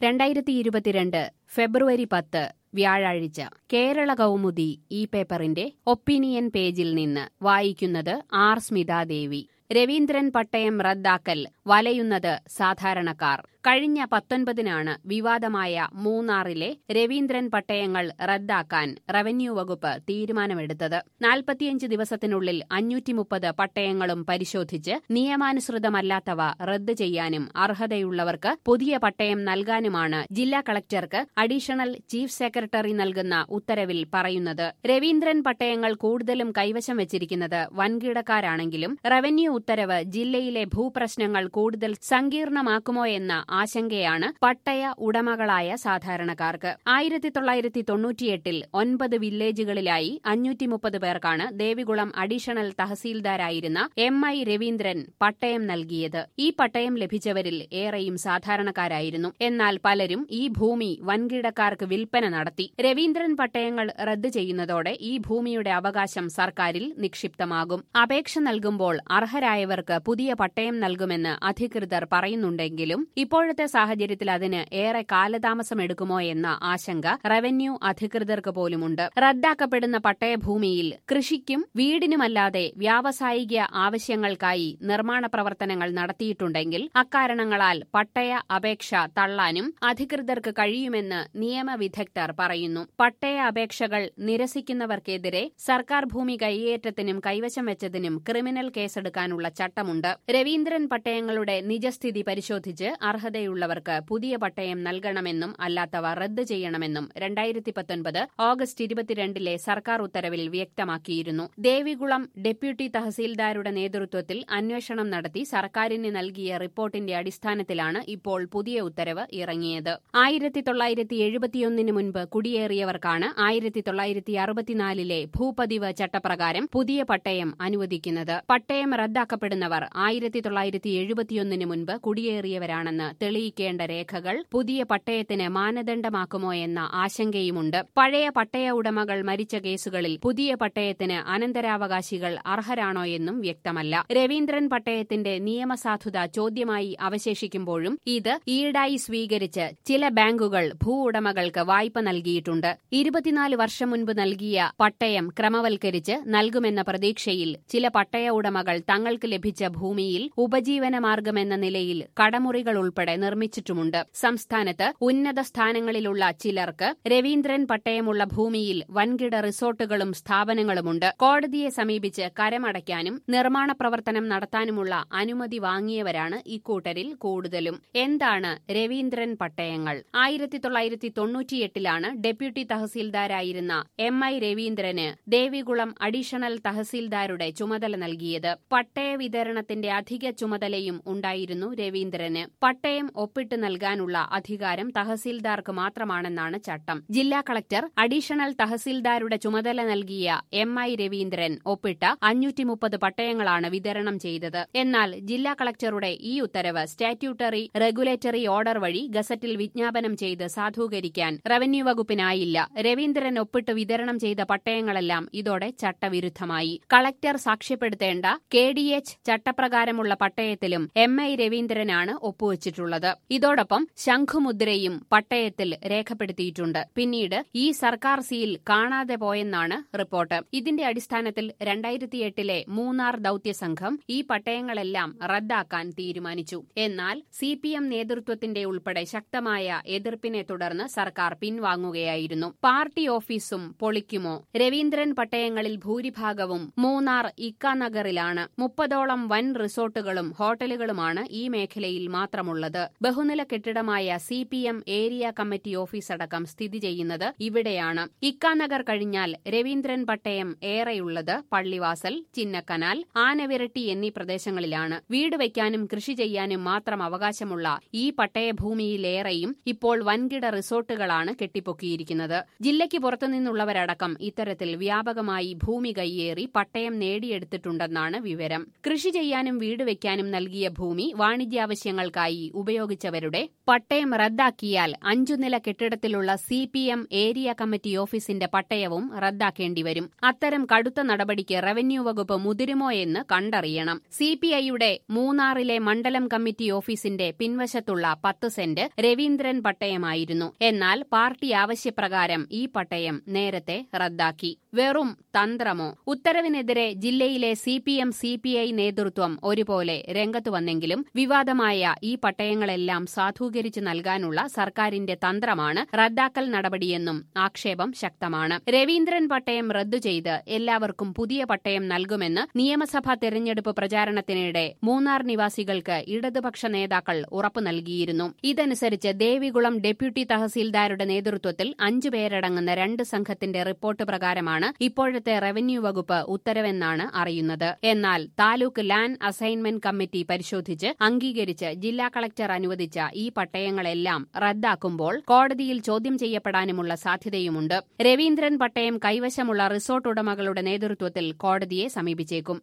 രണ്ടായിരത്തി ഇരുപത്തിരണ്ട് ഫെബ്രുവരി പത്ത് വ്യാഴാഴ്ച കേരള കൗമുദി ഈ പേപ്പറിന്റെ ഒപ്പീനിയൻ പേജിൽ നിന്ന് വായിക്കുന്നത് ആർ സ്മിതാദേവി രവീന്ദ്രൻ പട്ടയം റദ്ദാക്കൽ വലയുന്നത് സാധാരണക്കാർ കഴിഞ്ഞ പത്തൊൻപതിനാണ് വിവാദമായ മൂന്നാറിലെ രവീന്ദ്രൻ പട്ടയങ്ങൾ റദ്ദാക്കാൻ റവന്യൂ വകുപ്പ് തീരുമാനമെടുത്തത് നാൽപ്പത്തിയഞ്ച് ദിവസത്തിനുള്ളിൽ അഞ്ഞൂറ്റി മുപ്പത് പട്ടയങ്ങളും പരിശോധിച്ച് നിയമാനുസൃതമല്ലാത്തവ റദ്ദ് ചെയ്യാനും അർഹതയുള്ളവർക്ക് പുതിയ പട്ടയം നൽകാനുമാണ് ജില്ലാ കളക്ടർക്ക് അഡീഷണൽ ചീഫ് സെക്രട്ടറി നൽകുന്ന ഉത്തരവിൽ പറയുന്നത് രവീന്ദ്രൻ പട്ടയങ്ങൾ കൂടുതലും കൈവശം വെച്ചിരിക്കുന്നത് വൻകിടക്കാരാണെങ്കിലും റവന്യൂ ഉത്തരവ് ജില്ലയിലെ ഭൂപ്രശ്നങ്ങൾ കൂടുതൽ സങ്കീർണമാക്കുമോ എന്ന ആശങ്കയാണ് പട്ടയ ഉടമകളായ സാധാരണക്കാർക്ക് ആയിരത്തി തൊള്ളായിരത്തി തൊണ്ണൂറ്റിയെട്ടിൽ ഒൻപത് വില്ലേജുകളിലായി അഞ്ഞൂറ്റി മുപ്പത് പേർക്കാണ് ദേവികുളം അഡീഷണൽ തഹസീൽദാരായിരുന്ന എം ഐ രവീന്ദ്രൻ പട്ടയം നൽകിയത് ഈ പട്ടയം ലഭിച്ചവരിൽ ഏറെയും സാധാരണക്കാരായിരുന്നു എന്നാൽ പലരും ഈ ഭൂമി വൻകിടക്കാർക്ക് വിൽപ്പന നടത്തി രവീന്ദ്രൻ പട്ടയങ്ങൾ റദ്ദ് ചെയ്യുന്നതോടെ ഈ ഭൂമിയുടെ അവകാശം സർക്കാരിൽ നിക്ഷിപ്തമാകും അപേക്ഷ നൽകുമ്പോൾ അർഹരായവർക്ക് പുതിയ പട്ടയം നൽകുമെന്ന് അധികൃതർ പറയുന്നുണ്ടെങ്കിലും ഇപ്പോഴത്തെ സാഹചര്യത്തിൽ അതിന് ഏറെ കാലതാമസമെടുക്കുമോ എന്ന ആശങ്ക റവന്യൂ അധികൃതർക്ക് പോലുമുണ്ട് റദ്ദാക്കപ്പെടുന്ന പട്ടയഭൂമിയിൽ കൃഷിക്കും വീടിനുമല്ലാതെ വ്യാവസായിക ആവശ്യങ്ങൾക്കായി നിർമ്മാണ പ്രവർത്തനങ്ങൾ നടത്തിയിട്ടുണ്ടെങ്കിൽ അക്കാരണങ്ങളാൽ പട്ടയ അപേക്ഷ തള്ളാനും അധികൃതർക്ക് കഴിയുമെന്ന് നിയമവിദഗ്ധർ പറയുന്നു പട്ടയ അപേക്ഷകൾ നിരസിക്കുന്നവർക്കെതിരെ സർക്കാർ ഭൂമി കൈയേറ്റത്തിനും കൈവശം വെച്ചതിനും ക്രിമിനൽ കേസെടുക്കാനുള്ള ചട്ടമുണ്ട് രവീന്ദ്രൻ പട്ടയങ്ങളുടെ നിജസ്ഥിതി പരിശോധിച്ച് അർഹതയുള്ളവർക്ക് പുതിയ പട്ടയം നൽകണമെന്നും അല്ലാത്തവ റദ്ദ് ചെയ്യണമെന്നും രണ്ടായിരത്തി പത്തൊൻപത് ഓഗസ്റ്റ് ഇരുപത്തിരണ്ടിലെ സർക്കാർ ഉത്തരവിൽ വ്യക്തമാക്കിയിരുന്നു ദേവികുളം ഡെപ്യൂട്ടി തഹസീൽദാരുടെ നേതൃത്വത്തിൽ അന്വേഷണം നടത്തി സർക്കാരിന് നൽകിയ റിപ്പോർട്ടിന്റെ അടിസ്ഥാനത്തിലാണ് ഇപ്പോൾ പുതിയ ഉത്തരവ് ഇറങ്ങിയത് ആയിരത്തി തൊള്ളായിരത്തി എഴുപത്തിയൊന്നിന് മുൻപ് കുടിയേറിയവർക്കാണ് ആയിരത്തി തൊള്ളായിരത്തി അറുപത്തിനാലിലെ ഭൂപതിവ് ചട്ടപ്രകാരം പുതിയ പട്ടയം അനുവദിക്കുന്നത് പട്ടയം റദ്ദാക്കപ്പെടുന്നവർ ആയിരത്തി തൊള്ളായിരത്തി എഴുപത്തിയൊന്നിന് മുൻപ് കുടിയേറിയവരാണെന്ന് തെളിയിക്കേണ്ട രേഖകൾ പുതിയ പട്ടയത്തിന് മാനദണ്ഡമാക്കുമോ എന്ന ആശങ്കയുമുണ്ട് പഴയ പട്ടയ ഉടമകൾ മരിച്ച കേസുകളിൽ പുതിയ പട്ടയത്തിന് അനന്തരാവകാശികൾ അർഹരാണോ എന്നും വ്യക്തമല്ല രവീന്ദ്രൻ പട്ടയത്തിന്റെ നിയമസാധുത ചോദ്യമായി അവശേഷിക്കുമ്പോഴും ഇത് ഈടായി സ്വീകരിച്ച് ചില ബാങ്കുകൾ ഭൂ ഉടമകൾക്ക് വായ്പ നൽകിയിട്ടുണ്ട് ഇരുപത്തിനാല് വർഷം മുൻപ് നൽകിയ പട്ടയം ക്രമവൽക്കരിച്ച് നൽകുമെന്ന പ്രതീക്ഷയിൽ ചില പട്ടയ ഉടമകൾ തങ്ങൾക്ക് ലഭിച്ച ഭൂമിയിൽ ഉപജീവനമാർഗമെന്ന നിലയിൽ കടമുറികൾ ഉൾപ്പെടെ നിർമ്മിച്ചിട്ടുമുണ്ട് സംസ്ഥാനത്ത് ഉന്നത സ്ഥാനങ്ങളിലുള്ള ചിലർക്ക് രവീന്ദ്രൻ പട്ടയമുള്ള ഭൂമിയിൽ വൻകിട റിസോർട്ടുകളും സ്ഥാപനങ്ങളുമുണ്ട് കോടതിയെ സമീപിച്ച് കരമടയ്ക്കാനും നിർമ്മാണ പ്രവർത്തനം നടത്താനുമുള്ള അനുമതി വാങ്ങിയവരാണ് ഇക്കൂട്ടരിൽ കൂടുതലും എന്താണ് രവീന്ദ്രൻ പട്ടയങ്ങൾ ആയിരത്തി തൊള്ളായിരത്തി തൊണ്ണൂറ്റിയെട്ടിലാണ് ഡെപ്യൂട്ടി തഹസീൽദാരായിരുന്ന എം ഐ രവീന്ദ്രന് ദേവികുളം അഡീഷണൽ തഹസീൽദാരുടെ ചുമതല നൽകിയത് പട്ടയ വിതരണത്തിന്റെ അധിക ചുമതലയും ഉണ്ടായിരുന്നു രവീന്ദ്രന് പട്ടയം ഒപ്പിട്ട് നൽകാനുള്ള അധികാരം തഹസീൽദാർക്ക് മാത്രമാണെന്നാണ് ചട്ടം ജില്ലാ കളക്ടർ അഡീഷണൽ തഹസീൽദാരുടെ ചുമതല നൽകിയ എം ഐ രവീന്ദ്രൻ ഒപ്പിട്ട അഞ്ഞൂറ്റി മുപ്പത് പട്ടയങ്ങളാണ് വിതരണം ചെയ്തത് എന്നാൽ ജില്ലാ കളക്ടറുടെ ഈ ഉത്തരവ് സ്റ്റാറ്റ്യൂട്ടറി റെഗുലേറ്ററി ഓർഡർ വഴി ഗസറ്റിൽ വിജ്ഞാപനം ചെയ്ത് സാധൂകരിക്കാൻ റവന്യൂ വകുപ്പിനായില്ല രവീന്ദ്രൻ ഒപ്പിട്ട് വിതരണം ചെയ്ത പട്ടയങ്ങളെല്ലാം ഇതോടെ ചട്ടവിരുദ്ധമായി കളക്ടർ സാക്ഷ്യപ്പെടുത്തേണ്ട കെ ഡി എച്ച് ചട്ടപ്രകാരമുള്ള പട്ടയത്തിലും എം ഐ രവീന്ദ്രനാണ് ഒപ്പുവച്ചിട്ടുള്ളത് ഇതോടൊപ്പം ശംഖുമുദ്രയും പട്ടയത്തിൽ രേഖപ്പെടുത്തിയിട്ടുണ്ട് പിന്നീട് ഈ സർക്കാർ സീൽ കാണാതെ പോയെന്നാണ് റിപ്പോർട്ട് ഇതിന്റെ അടിസ്ഥാനത്തിൽ രണ്ടായിരത്തിയെട്ടിലെ മൂന്നാർ ദൌത്യസംഘം ഈ പട്ടയങ്ങളെല്ലാം റദ്ദാക്കാൻ തീരുമാനിച്ചു എന്നാൽ സി പി എം നേതൃത്വത്തിന്റെ ഉൾപ്പെടെ ശക്തമായ എതിർപ്പിനെ തുടർന്ന് സർക്കാർ പിൻവാങ്ങുകയായിരുന്നു പാർട്ടി ഓഫീസും പൊളിക്കുമോ രവീന്ദ്രൻ പട്ടയങ്ങളിൽ ഭൂരിഭാഗവും മൂന്നാർ ഇക്കാനഗറിലാണ് മുപ്പതോളം വൻ റിസോർട്ടുകളും ഹോട്ടലുകളുമാണ് ഈ മേഖലയിൽ മാത്രമുള്ളത് ബഹുനില കെട്ടിടമായ C P M area committee ഓഫീസടക്കം സ്ഥിതി ചെയ്യുന്നത് ഇവിടെയാണ് ഇക്കാനഗർ കഴിഞ്ഞാൽ രവീന്ദ്രൻ പട്ടയം ഏറെയുള്ളത് പള്ളിവാസൽ ചിന്നക്കനാൽ ആനവിരട്ടി എന്നീ പ്രദേശങ്ങളിലാണ് വീട് വയ്ക്കാനും കൃഷി ചെയ്യാനും മാത്രം അവകാശമുള്ള ഈ പട്ടയഭൂമിയിലേറെയും ഇപ്പോൾ വൻകിട റിസോർട്ടുകളാണ് കെട്ടിപ്പൊക്കിയിരിക്കുന്നത് ജില്ലയ്ക്ക് പുറത്തുനിന്നുള്ളവരടക്കം ഇത്തരത്തിൽ വ്യാപകമായി ഭൂമി കയ്യേറി പട്ടയം നേടിയെടുത്തിട്ടുണ്ടെന്നാണ് വിവരം കൃഷി ചെയ്യാനും വീട് വെക്കാനും നൽകിയ ഭൂമി വാണിജ്യാവശ്യങ്ങൾക്കായി ഉപയോഗിച്ചവരുടെ പട്ടയം റദ്ദാക്കിയാൽ അഞ്ചു നില കെട്ടിടത്തിലുള്ള C P M area committee ഓഫീസിന്റെ പട്ടയവും റദ്ദാക്കേണ്ടിവരും അത്തരം കടുത്ത നടപടിക്ക് റവന്യൂ വകുപ്പ് മുതിരുമോ എന്ന് കണ്ടറിയണം സി പി ഐയുടെ മൂന്നാറിലെ മണ്ഡലം കമ്മിറ്റി ഓഫീസിന്റെ പിൻവശത്തുള്ള പത്ത് സെന്റ് രവീന്ദ്രൻ പട്ടയമായിരുന്നു എന്നാൽ പാർട്ടി ആവശ്യപ്രകാരം ഈ പട്ടയം നേരത്തെ റദ്ദാക്കി വെറും തന്ത്രമോ ഉത്തരവിനെതിരെ ജില്ലയിലെ C P M C P I നേതൃത്വം ഒരുപോലെ രംഗത്തു വന്നെങ്കിലും വിവാദമായ ഈ പട്ടയങ്ങളെല്ലാം സാധൂകരിച്ചു നൽകാനുള്ള സർക്കാരിന്റെ തന്ത്രമാണ് റദ്ദാക്കൽ നടപടിയെന്നും ആക്ഷേപം ശക്തമാണ് രവീന്ദ്രൻ പട്ടയം റദ്ദു ചെയ്ത് എല്ലാവർക്കും പുതിയ പട്ടയം നൽകുമെന്ന് നിയമസഭാ തെരഞ്ഞെടുപ്പ് പ്രചാരണത്തിനിടെ മൂന്നാർ നിവാസികൾക്ക് ഇടതുപക്ഷ നേതാക്കൾ ഉറപ്പു നൽകിയിരുന്നു ഇതനുസരിച്ച് ദേവികുളം ഡെപ്യൂട്ടി തഹസീൽദാരുടെ നേതൃത്വത്തിൽ അഞ്ചുപേരടങ്ങുന്ന രണ്ട് സംഘത്തിന്റെ റിപ്പോർട്ട് പ്രകാരമാണ് ഇപ്പോഴത്തെ റവന്യൂ വകുപ്പ് ഉത്തരവെന്നാണ് അറിയുന്നത് എന്നാൽ താലൂക്ക് ലാൻഡ് അസൈൻമെന്റ് കമ്മിറ്റി പരിശോധിച്ച് അംഗീകരിച്ച് ജില്ലാ കളക്ടർ അനുവദിച്ച ഈ പട്ടയങ്ങളെല്ലാം റദ്ദാക്കുമ്പോൾ കോടതിയിൽ ചോദ്യം ചെയ്യപ്പെടാനുമുള്ള സാധ്യതയുമുണ്ട് രവീന്ദ്രൻ പട്ടയം കൈവശമുള്ള റിസോർട്ട് ഉടമകളുടെ നേതൃത്വത്തിൽ കോടതിയെ സമീപിച്ചേക്കും